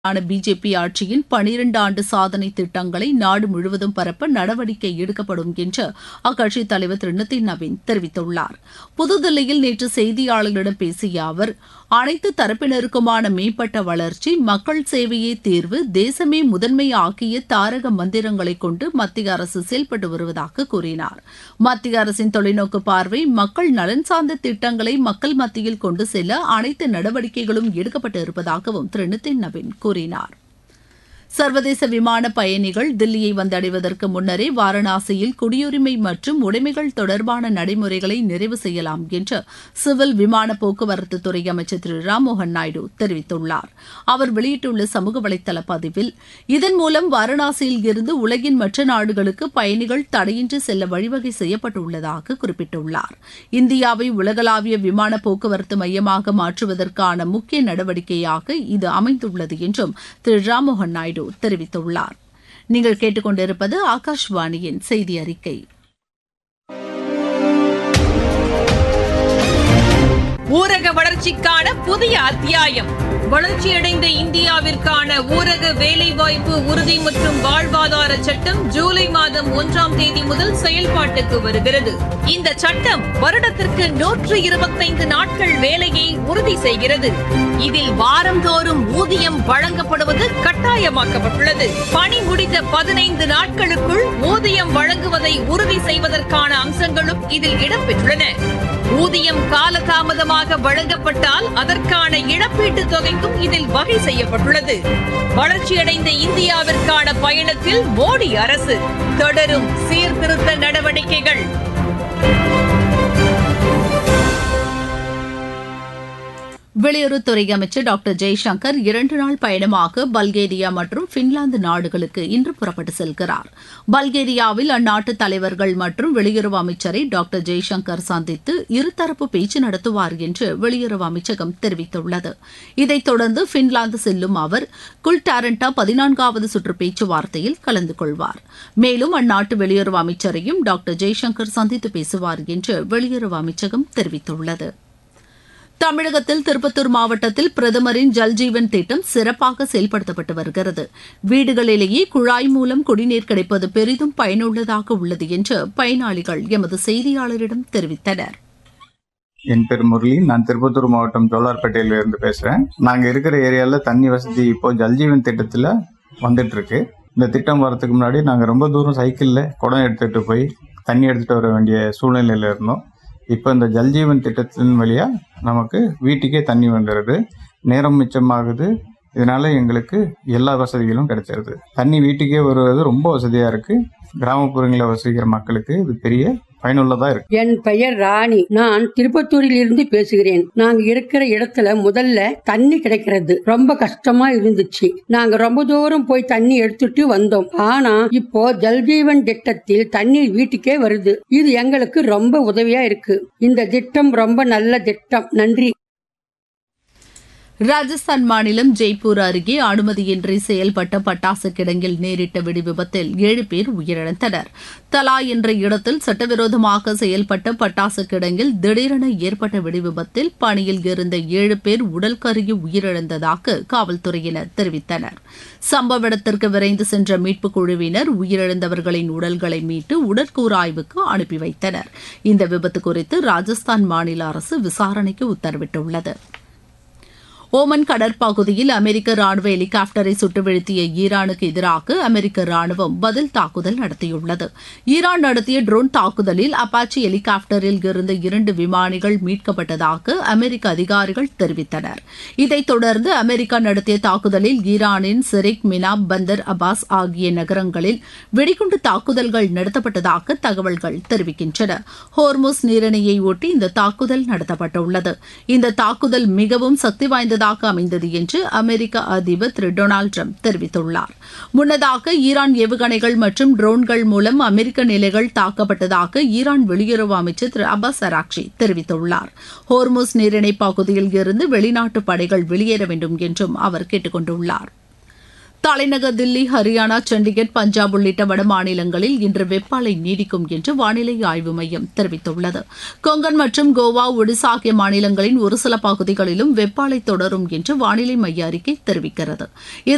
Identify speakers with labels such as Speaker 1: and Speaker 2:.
Speaker 1: ஆன பிஜேபி ஆட்சியின் பனிரண்டு ஆண்டு சாதனை திட்டங்களை நாடு முழுவதும் பரப்ப நடவடிக்கை எடுக்கப்படும் என்று அக்கட்சித் தலைவர் திரு நிதின் நவீன் தெரிவித்துள்ளார் புதுதில்லியில் நேற்று செய்தியாளர்களிடம் பேசிய அவர் அனைத்து தரப்பினருக்குமான மேம்பட்ட வளர்ச்சி மக்கள் சேவையே தீர்வு தேசமே முதன்மை ஆக்கிய தாரக மந்திரங்களை கொண்டு மத்திய அரசு செயல்பட்டு வருவதாக கூறினார் மத்திய அரசின் தொலைநோக்கு பார்வை மக்கள் நலன் சார்ந்த திட்டங்களை மக்கள் மத்தியில் கொண்டு செல்ல அனைத்து நடவடிக்கைகளும் எடுக்கப்பட்டு இருப்பதாகவும் திரு நிதின் நவீன் கூறினார் சர்வதேச விமான பயணிகள் தில்லியை வந்தடைவதற்கு முன்னரே வாரணாசியில் குடியுரிமை மற்றும் உடைமைகள் தொடர்பான நடைமுறைகளை நிறைவு செய்யலாம் என்று சிவில் விமான போக்குவரத்து துறை அமைச்சர் திரு ராம்மோகன் நாயுடு தெரிவித்துள்ளார் அவர் வெளியிட்டுள்ள சமூக வலைதள பதிவில் இதன் மூலம் வாரணாசியில் இருந்து உலகின் மற்ற நாடுகளுக்கு பயணிகள் தடையின்றி செல்ல வழிவகை செய்யப்பட்டுள்ளதாக குறிப்பிட்டுள்ளார் இந்தியாவை உலகளாவிய விமான போக்குவரத்து மையமாக மாற்றுவதற்கான முக்கிய நடவடிக்கையாக இது அமைந்துள்ளது என்றும் திரு ராம்மோகன் நாயுடு தெரிவித்துள்ளார் நீங்கள் கேட்டுக்கொண்டிருப்பது ஆகாஷ்வாணியின் செய்தி அறிக்கை
Speaker 2: ஊரக வளர்ச்சிக்கான புதிய அத்தியாயம் வளர்ச்சியடைந்த இந்தியாவிற்கான ஊரக வேலைவாய்ப்பு உறுதி மற்றும் வாழ்வாதார சட்டம் ஜூலை மாதம் ஒன்றாம் தேதி முதல் செயல்பாட்டுக்கு வருகிறது இந்த சட்டம் வருடத்திற்கு நூற்று இருபத்தைந்து நாட்கள் வேலையை உறுதி செய்கிறது இதில் வாரந்தோறும் ஊதியம் வழங்கப்படுவது கட்டாயமாக்கப்பட்டுள்ளது பணி முடிந்த பதினைந்து நாட்களுக்குள் ஊதியம் வழங்குவதை உறுதி செய்வதற்கான அம்சங்களும் இதில் இடம்பெற்றுள்ளன ஊதியம் காலதாமதமாக வழங்கப்பட்டால் அதற்கான இழப்பீட்டுத் தொகைக்கும் இதில் வகை செய்யப்பட்டுள்ளது வளர்ச்சியடைந்த இந்தியாவிற்கான பயணத்தில் மோடி அரசு தொடரும் சீர்திருத்த நடவடிக்கைகள்
Speaker 1: வெளியுறவுத்துறை அமைச்சர் டாக்டர் ஜெய்சங்கர் இரண்டு நாள் பயணமாக பல்கேரியா மற்றும் பின்லாந்து நாடுகளுக்கு இன்று புறப்பட்டு செல்கிறார் பல்கேரியாவில் அந்நாட்டு தலைவர்கள் மற்றும் வெளியுறவு அமைச்சரை டாக்டர் ஜெய்சங்கர் சந்தித்து இருதரப்பு பேச்சு நடத்துவார் என்று வெளியுறவு அமைச்சகம் தெரிவித்துள்ளது இதைத் தொடர்ந்து பின்லாந்து செல்லும் அவர் குல்டாரண்டா பதினான்காவது சுற்று பேச்சுவார்த்தையில் கலந்து கொள்வார் மேலும் அந்நாட்டு வெளியுறவு அமைச்சரையும் டாக்டர் ஜெய்சங்கர் சந்தித்து பேசுவார் என்று வெளியுறவு அமைச்சகம் தெரிவித்துள்ளது தமிழகத்தில் திருப்பத்தூர் மாவட்டத்தில் பிரதமரின் ஜல்ஜீவன் திட்டம் சிறப்பாக செயல்படுத்தப்பட்டு வருகிறது வீடுகளிலேயே குழாய் மூலம் குடிநீர் கிடைப்பது பெரிதும் பயனுள்ளதாக உள்ளது என்று பயனாளிகள் எமது செய்தியாளரிடம் தெரிவித்தனர்
Speaker 3: என் பேர் முரளி நான் திருப்பத்தூர் மாவட்டம் ஜோலார்பேட்டையில இருந்து பேசுறேன் நாங்க இருக்கிற ஏரியால தண்ணி வசதி இப்போ ஜல்ஜீவன் திட்டத்துல வந்துட்டு இருக்கு இந்த திட்டம் வரதுக்கு முன்னாடி நாங்க ரொம்ப தூரம் சைக்கிள்ல குடம் எடுத்துட்டு போய் தண்ணி எடுத்துட்டு வர வேண்டிய சூழ்நிலையில இருந்தோம் இப்போ இந்த ஜல்ஜீவன் திட்டத்தின் வழியா நமக்கு வீட்டுக்கே தண்ணி வந்துடுது நேரம் மிச்சமாகுது இதனால எங்களுக்கு எல்லா வசதிகளும் கிடைச்சிருது தண்ணி வீட்டுக்கே வருவது ரொம்ப வசதியா இருக்கு கிராமப்புறங்களில் வசிக்கிற மக்களுக்கு இது பெரிய பயனுள்ளதா இருக்கு
Speaker 4: என் பெயர் ராணி நான் திருப்பத்தூரில் இருந்து பேசுகிறேன் நாங்க இருக்கிற இடத்துல முதல்ல தண்ணி கிடைக்கிறது ரொம்ப கஷ்டமா இருந்துச்சு நாங்க ரொம்ப தூரம் போய் தண்ணி எடுத்துட்டு வந்தோம் ஆனா இப்போ ஜல்ஜீவன் திட்டத்தில் தண்ணீர் வீட்டுக்கே வருது இது எங்களுக்கு ரொம்ப உதவியா இருக்கு இந்த திட்டம் ரொம்ப நல்ல திட்டம் நன்றி
Speaker 1: ராஜஸ்தான் மாநிலம் ஜெய்ப்பூர் அருகே அனுமதியின்றி செயல்பட்ட பட்டாசு கிடங்கில் நேரிட்ட வெடி விபத்தில் ஏழு பேர் உயிரிழந்தனர் தலா என்ற இடத்தில் சட்டவிரோதமாக செயல்பட்ட பட்டாசு கிடங்கில் திடீரென ஏற்பட்ட வெடி விபத்தில் பணியில் இருந்த ஏழு பேர் உடல் கருகி உயிரிழந்ததாக காவல்துறையினர் தெரிவித்தனர் சம்பவ இடத்திற்கு விரைந்து சென்ற மீட்புக் குழுவினர் உயிரிழந்தவர்களின் உடல்களை மீட்டு உடற்கூறாய்வுக்கு அனுப்பி வைத்தனர் இந்த விபத்து குறித்து ராஜஸ்தான் மாநில அரசு விசாரணைக்கு உத்தரவிட்டுள்ளது ஓமன் கடற்பகுதியில் அமெரிக்க ராணுவ ஹெலிகாப்டரை சுட்டு வீழ்த்திய ஈரானுக்கு எதிராக அமெரிக்க ராணுவம் பதில் தாக்குதல் நடத்தியுள்ளது ஈரான் நடத்திய ட்ரோன் தாக்குதலில் அப்பாச்சி ஹெலிகாப்டரில் இருந்த இரண்டு விமானிகள் மீட்கப்பட்டதாக அமெரிக்க அதிகாரிகள் தெரிவித்தனர் இதைத் தொடர்ந்து அமெரிக்கா நடத்திய தாக்குதலில் ஈரானின் சிரிக் மினாப் பந்தர் அபாஸ் ஆகிய நகரங்களில் வெடிகுண்டு தாக்குதல்கள் நடத்தப்பட்டதாக தகவல்கள் தெரிவிக்கின்றன ஹோர்முஸ் நீரிணையை ஒட்டி இந்த தாக்குதல் நடத்தப்பட்டுள்ளது இந்த தாக்குதல் மிகவும் சக்தி வாய்ந்த சிறந்ததாக அமைந்தது என்று அமெரிக்க அதிபர் திரு டொனால்டு ட்ரம்ப் தெரிவித்துள்ளார் முன்னதாக ஈரான் ஏவுகணைகள் மற்றும் ட்ரோன்கள் மூலம் அமெரிக்க நிலைகள் தாக்கப்பட்டதாக ஈரான் வெளியுறவு அமைச்சர் திரு அப்பாஸ் அராக்ஷி தெரிவித்துள்ளார் ஹோர்முஸ் நீரிணை பகுதியில் இருந்து வெளிநாட்டு படைகள் வெளியேற வேண்டும் என்றும் அவர் கேட்டுக் கொண்டுள்ளார் தலைநகர் தில்லி ஹரியானா சண்டிகர் பஞ்சாப் உள்ளிட்ட வட மாநிலங்களில் இன்று வெப்ப அலை நீடிக்கும் என்று வானிலை ஆய்வு மையம் தெரிவித்துள்ளது கொங்கன் மற்றும் கோவா ஒடிசா ஆகிய மாநிலங்களின் ஒரு சில பகுதிகளிலும் வெப்ப அலை தொடரும் என்று வானிலை மைய அறிக்கை தெரிவிக்கிறது